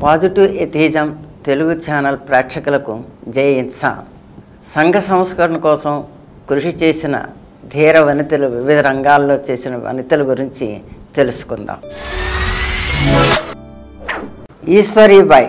positive atheism Telugu channel ప్రేక్షకులకు జై ఇన్సా సంఘ సంస్కరణ కోసం కృషి చేసిన ధీర వనితలు వివిధ రంగాల్లో చేసిన వనితల గురించి తెలుసుకుందాం ఈశ్వరీబాయి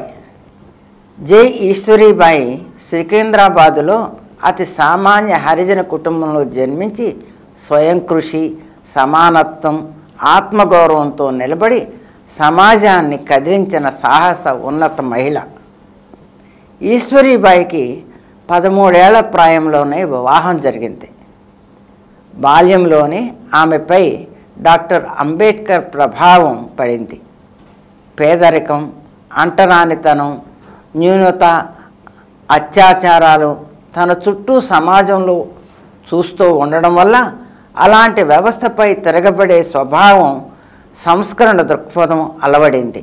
జై ఈశ్వరీబాయి సికింద్రాబాదులో అతి సామాన్య హరిజన కుటుంబంలో జన్మించి స్వయం కృషి సమానత్వం ఆత్మగౌరవంతో నిలబడి సమాజాన్ని కదిలించిన సాహస ఉన్నత మహిళ ఈశ్వరీబాయికి పదమూడేళ్ల ప్రాయంలోనే వివాహం జరిగింది బాల్యంలోనే ఆమెపై డాక్టర్ అంబేద్కర్ ప్రభావం పడింది పేదరికం అంటరానితనం న్యూనత అత్యాచారాలు తన చుట్టూ సమాజంలో చూస్తూ ఉండడం వల్ల అలాంటి వ్యవస్థపై తిరగబడే స్వభావం సంస్కరణ దృక్పథం అలవడింది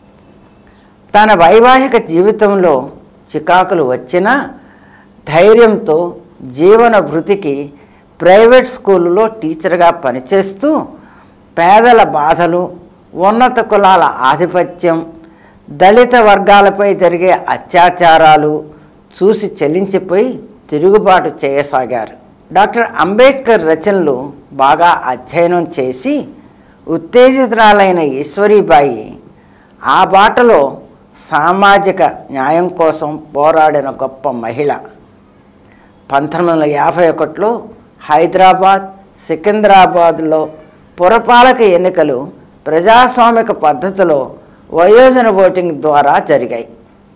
తన వైవాహిక జీవితంలో చికాకులు వచ్చినా ధైర్యంతో జీవన భృతికి ప్రైవేట్ స్కూలులో టీచర్గా పనిచేస్తూ పేదల బాధలు ఉన్నత కులాల ఆధిపత్యం దళిత వర్గాలపై జరిగే అత్యాచారాలు చూసి చెల్లించిపోయి తిరుగుబాటు చేయసాగారు డాక్టర్ అంబేద్కర్ రచనలు బాగా అధ్యయనం చేసి ఉత్తేజితురాలైన ఈశ్వరీబాయి ఆ బాటలో సామాజిక న్యాయం కోసం పోరాడిన గొప్ప మహిళ పంతొమ్మిది వందల యాభై ఒకటిలో హైదరాబాద్ సికింద్రాబాద్లో పురపాలక ఎన్నికలు ప్రజాస్వామిక పద్ధతిలో వయోజన ఓటింగ్ ద్వారా జరిగాయి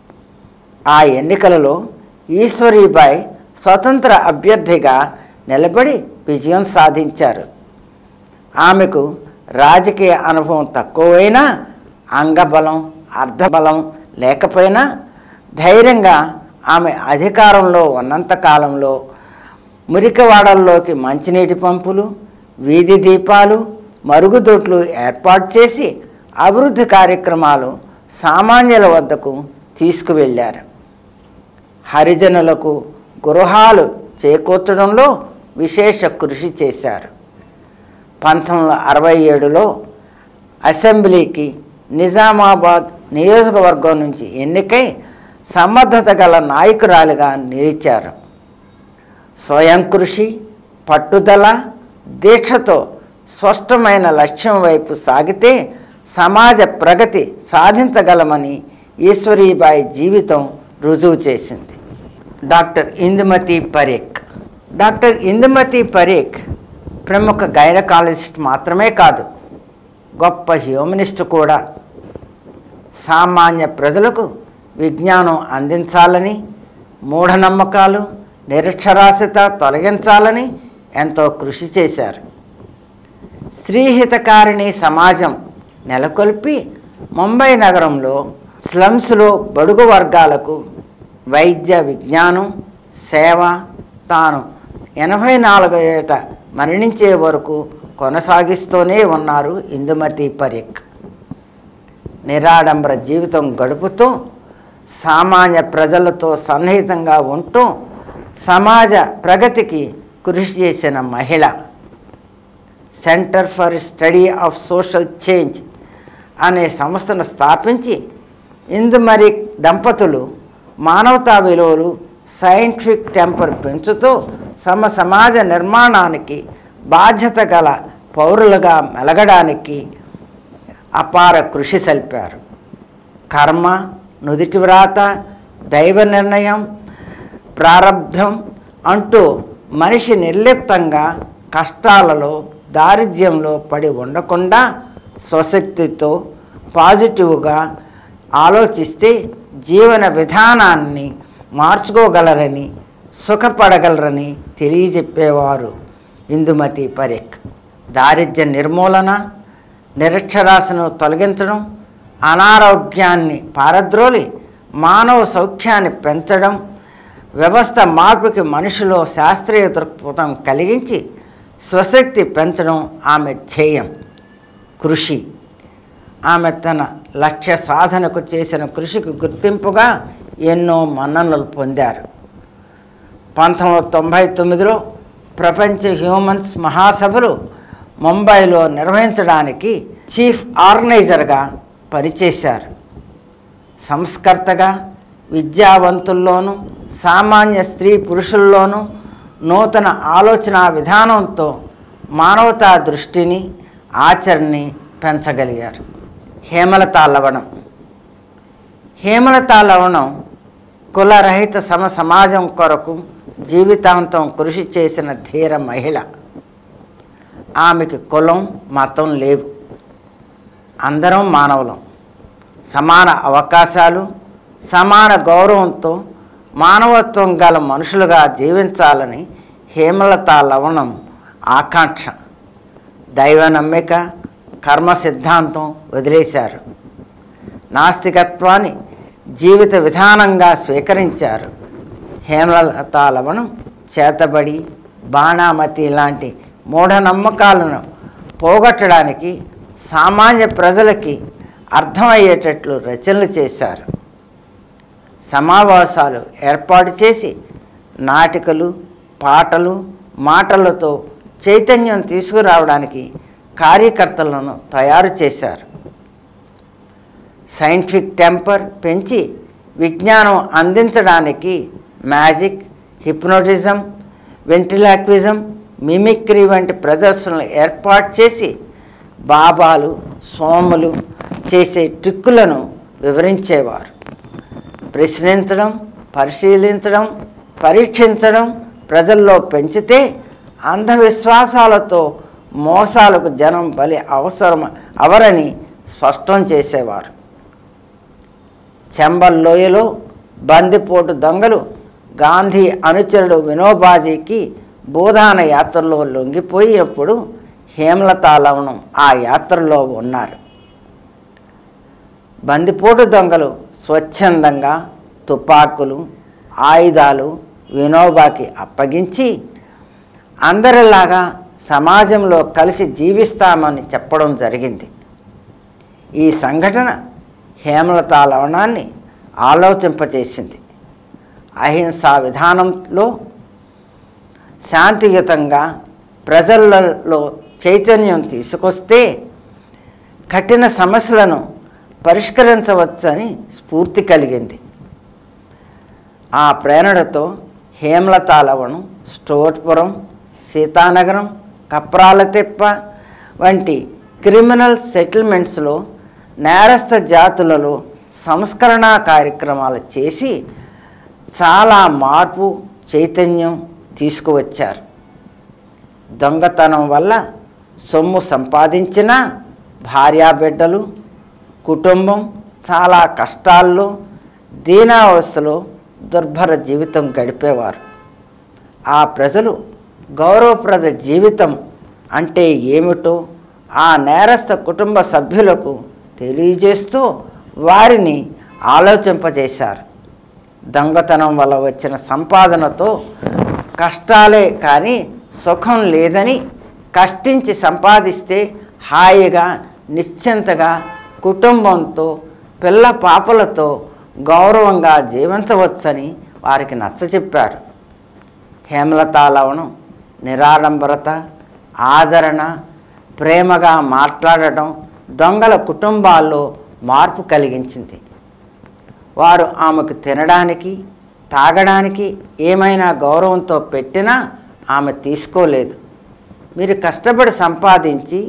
ఆ ఎన్నికలలో ఈశ్వరీబాయి స్వతంత్ర అభ్యర్థిగా నిలబడి విజయం సాధించారు ఆమెకు రాజకీయ అనుభవం తక్కువైనా అంగబలం అర్ధబలం లేకపోయినా ధైర్యంగా ఆమె అధికారంలో ఉన్నంత కాలంలో మురికివాడల్లోకి మంచినీటి పంపులు వీధి దీపాలు మరుగుదొడ్లు ఏర్పాటు చేసి అభివృద్ధి కార్యక్రమాలు సామాన్యుల వద్దకు తీసుకువెళ్ళారు హరిజనులకు గృహాలు చేకూర్చడంలో విశేష కృషి చేశారు పంతొమ్మిది వందల అరవై ఏడులో అసెంబ్లీకి నిజామాబాద్ నియోజకవర్గం నుంచి ఎన్నికై సమర్థత గల నాయకురాలిగా నిలిచారు స్వయం కృషి పట్టుదల దీక్షతో స్పష్టమైన లక్ష్యం వైపు సాగితే సమాజ ప్రగతి సాధించగలమని ఈశ్వరీబాయి జీవితం రుజువు చేసింది డాక్టర్ ఇందుమతి పరేఖ్ డాక్టర్ ఇందుమతి పరేఖ్ ప్రముఖ గైనకాలజిస్ట్ మాత్రమే కాదు గొప్ప హ్యూమనిస్ట్ కూడా సామాన్య ప్రజలకు విజ్ఞానం అందించాలని మూఢనమ్మకాలు నిరక్షరాస్యత తొలగించాలని ఎంతో కృషి చేశారు స్త్రీహితకారిణి సమాజం నెలకొల్పి ముంబై నగరంలో స్లమ్స్లో బడుగు వర్గాలకు వైద్య విజ్ఞానం సేవ తాను ఎనభై నాలుగు ఏట మరణించే వరకు కొనసాగిస్తూనే ఉన్నారు ఇందుమతి పరీక్ నిరాడంబర జీవితం గడుపుతూ సామాన్య ప్రజలతో సన్నిహితంగా ఉంటూ సమాజ ప్రగతికి కృషి చేసిన మహిళ centre for study of social change అనే సంస్థను స్థాపించి ఇందుమరి దంపతులు మానవతా విలువలు సైంటిఫిక్ టెంపర్ పెంచుతూ సమ సమాజ నిర్మాణానికి బాధ్యత గల పౌరులుగా మెలగడానికి అపార కృషి సల్పారు కర్మ నుదిటి వ్రాత దైవ నిర్ణయం ప్రారబ్ధం అంటూ మనిషి నిర్లిప్తంగా కష్టాలలో దారిద్ర్యంలో పడి ఉండకుండా స్వశక్తితో పాజిటివ్గా ఆలోచిస్తే జీవన విధానాన్ని మార్చుకోగలరని సుఖపడగలరని తెలియజెప్పేవారు ఇందుమతి పరేఖ్ దారిద్ర్య నిర్మూలన నిరక్షరాశను తొలగించడం అనారోగ్యాన్ని పారద్రోలి మానవ సౌఖ్యాన్ని పెంచడం వ్యవస్థ మార్పుకి మనిషిలో శాస్త్రీయ దృక్పథం కలిగించి స్వశక్తి పెంచడం ఆమె ధ్యేయం కృషి ఆమె తన లక్ష్య సాధనకు చేసిన కృషికి గుర్తింపుగా ఎన్నో మన్ననలు పొందారు పంతొమ్మిది వందల తొంభై తొమ్మిదిలో ప్రపంచ హ్యూమన్స్ మహాసభలు ముంబైలో నిర్వహించడానికి చీఫ్ ఆర్గనైజర్గా పనిచేశారు సంస్కర్తగా విద్యావంతుల్లోనూ సామాన్య స్త్రీ పురుషుల్లోనూ నూతన ఆలోచన విధానంతో మానవతా దృష్టిని ఆచరణని పెంచగలిగారు హేమలతా లవణం హేమలతా లవణం కులరహిత సమ సమాజం కొరకు జీవితాంతం కృషి చేసిన ధీర మహిళ ఆమెకి కులం మతం లేవు అందరం మానవులం సమాన అవకాశాలు సమాన గౌరవంతో మానవత్వం గల మనుషులుగా జీవించాలని హేమలత లవణం ఆకాంక్ష దైవ నమ్మిక కర్మ సిద్ధాంతం వదిలేశారు నాస్తికత్వాన్ని జీవిత విధానంగా స్వీకరించారు హేమలత లవణం చేతబడి బాణామతి లాంటి మూఢనమ్మకాలను పోగొట్టడానికి సామాన్య ప్రజలకి అర్థమయ్యేటట్లు రచనలు చేశారు సమావేశాలు ఏర్పాటు చేసి నాటికలు పాటలు మాటలతో చైతన్యం తీసుకురావడానికి కార్యకర్తలను తయారు చేశారు సైంటిఫిక్ టెంపర్ పెంచి విజ్ఞానం అందించడానికి మ్యాజిక్ హిప్నోటిజం వెంటిలాక్విజం మిమిక్రీ వంటి ప్రదర్శనలు ఏర్పాటు చేసి బాబాలు సోములు చేసే ట్రిక్కులను వివరించేవారు ప్రశ్నించడం పరిశీలించడం పరీక్షించడం ప్రజల్లో పెంచితే అంధవిశ్వాసాలతో మోసాలకు జనం బలి అవసరం అవరని స్పష్టం చేసేవారు చెంబల్ లోయలో బందిపోటు దొంగలు గాంధీ అనుచరుడు వినోబాజీకి భూదాన యాత్రలో లొంగిపోయినప్పుడు హేమలతా లవణం ఆ యాత్రలో ఉన్నారు బందిపోటు దొంగలు స్వచ్ఛందంగా తుపాకులు ఆయుధాలు వినోబాకి అప్పగించి అందరిలాగా సమాజంలో కలిసి జీవిస్తామని చెప్పడం జరిగింది ఈ సంఘటన హేమలతా లవణాన్ని ఆలోచింపచేసింది అహింసా విధానంలో శాంతియుతంగా ప్రజలలో చైతన్యం తీసుకొస్తే కఠిన సమస్యలను పరిష్కరించవచ్చని స్ఫూర్తి కలిగింది ఆ ప్రేరణతో హేమలతాలవనం స్టోట్పురం సీతానగరం కప్రాలతిప్ప వంటి క్రిమినల్ సెటిల్మెంట్స్లో నేరస్థ జాతులలో సంస్కరణ కార్యక్రమాలు చేసి చాలా మార్పు చైతన్యం తీసుకువచ్చారు దొంగతనం వల్ల సొమ్ము సంపాదించిన భార్యాబిడ్డలు కుటుంబం చాలా కష్టాల్లో దీనావస్థలో దుర్భర జీవితం గడిపేవారు ఆ ప్రజలు గౌరవప్రద జీవితం అంటే ఏమిటో ఆ నేరస్థ కుటుంబ సభ్యులకు తెలియజేస్తూ వారిని ఆలోచింపజేశారు దొంగతనం వల్ల వచ్చిన సంపాదనతో కష్టాలే కానీ సుఖం లేదని కష్టించి సంపాదిస్తే హాయిగా నిశ్చింతగా కుటుంబంతో పిల్ల పాపలతో గౌరవంగా జీవించవచ్చని వారికి నచ్చచెప్పారు హేమలతా లవణం నిరాడంబరత ఆదరణ ప్రేమగా మాట్లాడటం దొంగల కుటుంబాల్లో మార్పు కలిగించింది వారు ఆమెకు తినడానికి తాగడానికి ఏమైనా గౌరవంతో పెట్టినా ఆమె తీసుకోలేదు మీరు కష్టపడి సంపాదించి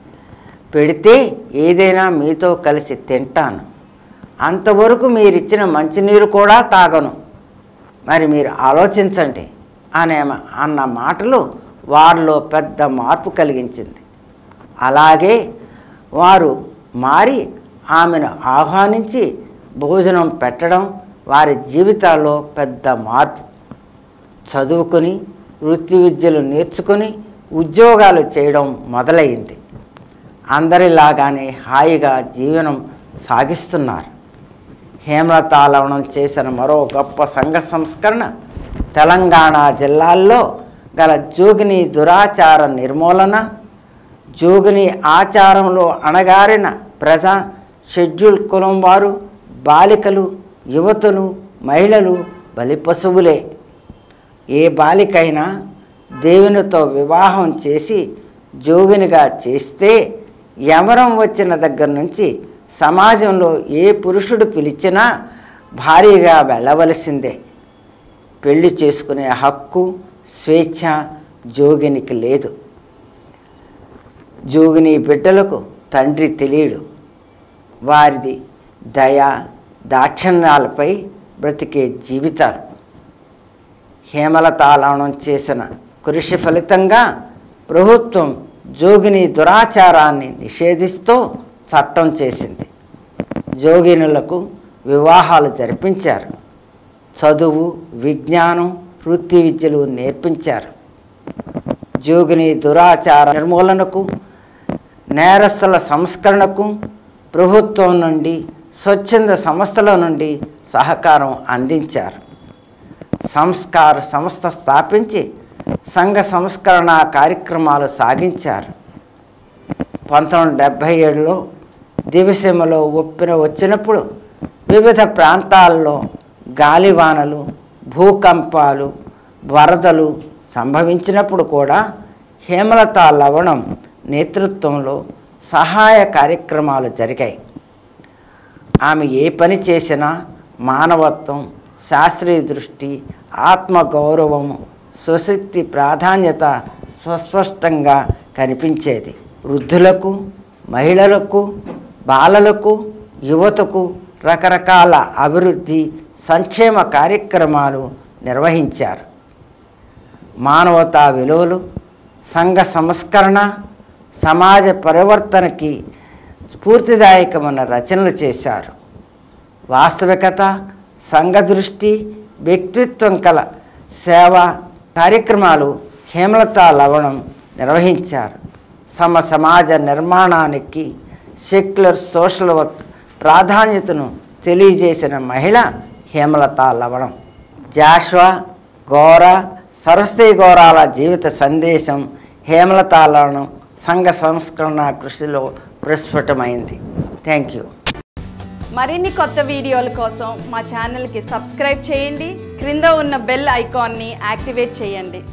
పెడితే ఏదైనా మీతో కలిసి తింటాను అంతవరకు మీరు ఇచ్చిన మంచినీరు కూడా తాగను మరి మీరు ఆలోచించండి అనే అన్న మాటలు వారిలో పెద్ద మార్పు కలిగించింది అలాగే వారు మారి ఆమెను ఆహ్వానించి భోజనం పెట్టడం వారి జీవితాల్లో పెద్ద మార్పు చదువుకుని వృత్తి విద్యలు నేర్చుకుని ఉద్యోగాలు చేయడం మొదలైంది అందరిలాగానే హాయిగా జీవనం సాగిస్తున్నారు హేమలతాలవనం చేసిన మరో గొప్ప సంఘ సంస్కరణ తెలంగాణ జిల్లాల్లో గల జోగిని దురాచార నిర్మూలన జోగిని ఆచారంలో అణగారిన ప్రజా షెడ్యూల్ కులం వారు బాలికలు యువతులు మహిళలు బలిపశువులే ఏ బాలికైనా దేవునితో వివాహం చేసి జోగినిగా చేస్తే యమరం వచ్చిన దగ్గర నుంచి సమాజంలో ఏ పురుషుడు పిలిచినా భారీగా వెళ్ళవలసిందే పెళ్లి చేసుకునే హక్కు స్వేచ్ఛ జోగినికి లేదు జోగిని బిడ్డలకు తండ్రి తెలియడు వారిది దయ దాక్షిణ్యాలపై బ్రతికే జీవితాలు హేమలతాళనం చేసిన కృషి ఫలితంగా ప్రభుత్వం జోగిని దురాచారాన్ని నిషేధిస్తూ చట్టం చేసింది జోగినులకు వివాహాలు జరిపించారు చదువు విజ్ఞానం వృత్తి విద్యలు నేర్పించారు జోగిని దురాచార నిర్మూలనకు నేరస్తుల సంస్కరణకు ప్రభుత్వం నుండి స్వచ్ఛంద సంస్థల నుండి సహకారం అందించారు సంస్కార సంస్థ స్థాపించి సంఘ సంస్కరణ కార్యక్రమాలు సాగించారు పంతొమ్మిది వందల డెబ్భై ఏడులో దివిసీమలో ఒప్పిన వచ్చినప్పుడు వివిధ ప్రాంతాల్లో గాలివానలు భూకంపాలు వరదలు సంభవించినప్పుడు కూడా హేమలత లవణం నేతృత్వంలో సహాయ కార్యక్రమాలు జరిగాయి ఆమె ఏ పని చేసినా మానవత్వం శాస్త్రీయ దృష్టి ఆత్మగౌరవము స్వశక్తి ప్రాధాన్యత స్పష్టంగా కనిపించేది వృద్ధులకు మహిళలకు బాలలకు యువతకు రకరకాల అభివృద్ధి సంక్షేమ కార్యక్రమాలు నిర్వహించారు మానవతా విలువలు సంఘ సంస్కరణ సమాజ పరివర్తనకి స్ఫూర్తిదాయకమైన రచనలు చేశారు వాస్తవికత సంఘ దృష్టి వ్యక్తిత్వం కల సేవా కార్యక్రమాలు హేమలత లవణం నిర్వహించారు సమ సమాజ నిర్మాణానికి సెక్యులర్ సోషల్ వర్క్ ప్రాధాన్యతను తెలియజేసిన మహిళ హేమలత లవణం జాష్వా గోర సరస్వతి గోరాల జీవిత సందేశం హేమలత లవణం సంఘ సంస్కరణ కృషిలో ప్రస్ఫుటమైంది థ్యాంక్ యూ మరిన్ని కొత్త వీడియోల కోసం మా ఛానల్కి సబ్స్క్రైబ్ చేయండి క్రింద ఉన్న బెల్ ఐకాన్ని యాక్టివేట్ చేయండి